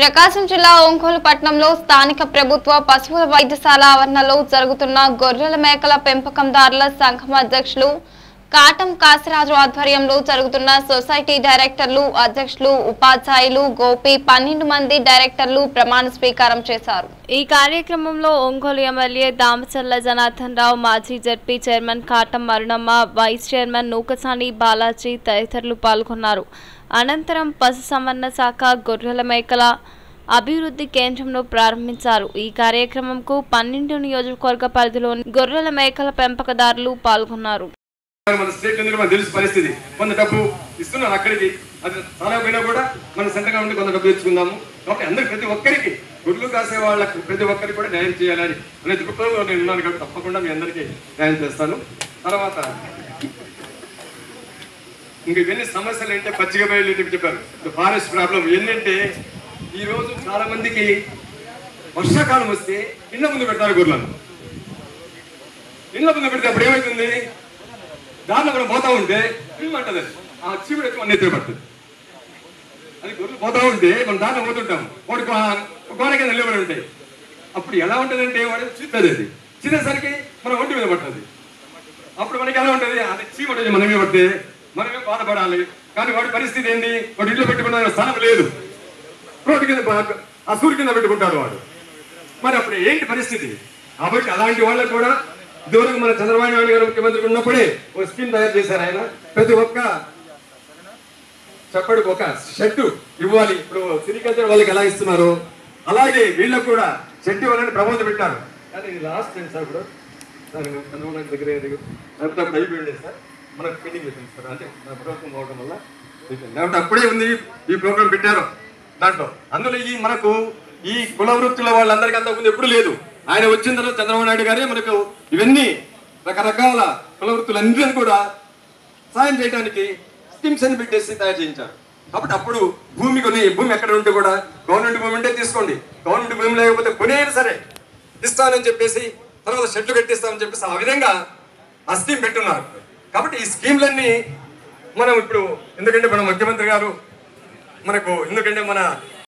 ప్రకాశం జిల్లా ఒంగోలు పట్టణంలో స్థానిక ప్రభుత్వ పశువుల వైద్యశాల ఆవరణలో జరుగుతున్న గొర్రెల మేకల పెంపకందారుల సంఘం అధ్యక్షులు కాటం కాసిరాజు ఆధ్వర్యంలో జరుగుతున్న సొసైటీ డైరెక్టర్లు అధ్యక్షులు ఉపాధ్యాయులు గోపి పన్నెండు మంది డైరెక్టర్లు ప్రమాణ స్వీకారం చేశారు ఈ కార్యక్రమంలో ఒంగోలు ఎమ్మెల్యే దామచల్ల జనార్దన్ రావు మాజీ ZP chairman Katam Arunamma vice chairman Nukasani Balaji తదితరులు పాల్గొన్నారు అనంతరం పశుసంవర్ధన శాఖ గొర్రెల మేకల అభివృద్ధి కేంద్రంను ప్రారంభించారు ఈ కార్యక్రమంకు పన్నెండు నియోజకవర్గ పరిధిలోని గొర్రెల మేకల పెంపకదారులు పాల్గొన్నారు మన స్టేట్ ఎందుకు మనకు తెలుసు పరిస్థితి కొంత డబ్బు ఇస్తున్నారు అక్కడికి అది చాలా పోయినా కూడా మన సెంటర్గా ఉండి కొంత డబ్బు తెచ్చుకుందాము కాబట్టి అందరికి ప్రతి ఒక్కరికి గుడ్లు కాసే వాళ్ళకి ప్రతి ఒక్కరికి కూడా న్యాయం చేయాలని అనే దృక్పథంలో నేను ఉన్నాను కాబట్టి తప్పకుండా మీ అందరికీ న్యాయం చేస్తాను తర్వాత ఇంక ఇవన్నీ సమస్యలు అంటే పచ్చిక బయలు చెప్పారు ఫారెస్ట్ ప్రాబ్లం ఏంటంటే ఈ రోజు చాలా మందికి వర్షాకాలం వస్తే ఇళ్ళ ముందు పెడతారు గొర్రెలను ఇళ్ళ ముందు పెడితే అప్పుడు ఏమవుతుంది దాంట్లో మనం పోతా ఉంటే ఇల్మంటది అది ఆ చీవుడు ఎక్కువ నెత్తిన పడుతుంది అది గొర్రెలు పోతా ఉంటే మనం దాంట్లో పోతుంటాం వాడు గోడ కింద నిలబడి ఉంటాయి అప్పుడు ఎలా ఉంటుందంటే వాడు చూస్తుంది అది చిన్నసరికి మన ఒంటి మీద పడుతుంది అప్పుడు మనకి ఎలా ఉంటుంది అది చీమటది మనమే పడితే మనమే బాధపడాలి కానీ వాడి పరిస్థితి ఏంది వాడు ఇంట్లో పెట్టుకున్న స్థలం లేదు రోడ్డు కింద బా- ఆ సూర్యు కింద పెట్టుకుంటాడు వాడు మరి అప్పుడు ఏంటి పరిస్థితి కాబట్టి అలాంటి వాళ్ళకు కూడా ఇదివరకు మన చంద్రబాబు నాయుడు గారు ముఖ్యమంత్రి ఉన్నప్పుడే ఒక స్కీమ్ తయారు చేశారు ఆయన ప్రతి ఒక్క చెప్పడికి ఒక షెడ్ ఇవ్వాలి ఇప్పుడు సిరికల్చర్ వాళ్ళకి ఎలా ఇస్తున్నారు అలాగే వీళ్ళకు కూడా షెడ్ ఇవ్వాలని ప్రపోజల్ పెట్టారు కానీ ఇది లాస్ట్ టైం సార్ ఇప్పుడు సార్ చంద్రబాబు నాయుడు దగ్గర లేకపోతే అప్పుడు అయిపోయింది సార్ మనకు పెండింగ్ పెట్టింది సార్ అంటే మన ప్రభుత్వం అవడం వల్ల అయిపోయింది. లేకపోతే అప్పుడే ఉంది ఈ ప్రోగ్రామ్ పెట్టారు దాంట్లో అందులో ఈ మనకు ఈ కుల వృత్తుల వాళ్ళందరికీ అంత ముందు ఎప్పుడు లేదు ఆయన వచ్చిన తర్వాత చంద్రబాబు నాయుడు గారే మనకు ఇవన్నీ రకరకాల కుల వృత్తులన్నింటినీ కూడా సాయం చేయడానికి స్కీమ్స్ అని పెట్టేసి తయారు చేయించారు కాబట్టి అప్పుడు భూమి కొని భూమి ఎక్కడ ఉంటే కూడా గవర్నమెంట్ భూమి ఉంటే తీసుకోండి గవర్నమెంట్ భూమి లేకపోతే కొనేది సరే ఇస్తానని చెప్పేసి తర్వాత షెడ్లు కట్టిస్తామని చెప్పేసి ఆ విధంగా ఆ స్కీమ్ పెట్టున్నారు కాబట్టి ఈ స్కీమ్లన్నీ మనం ఇప్పుడు ఎందుకంటే మన ముఖ్యమంత్రి గారు మనకు ఎందుకంటే మన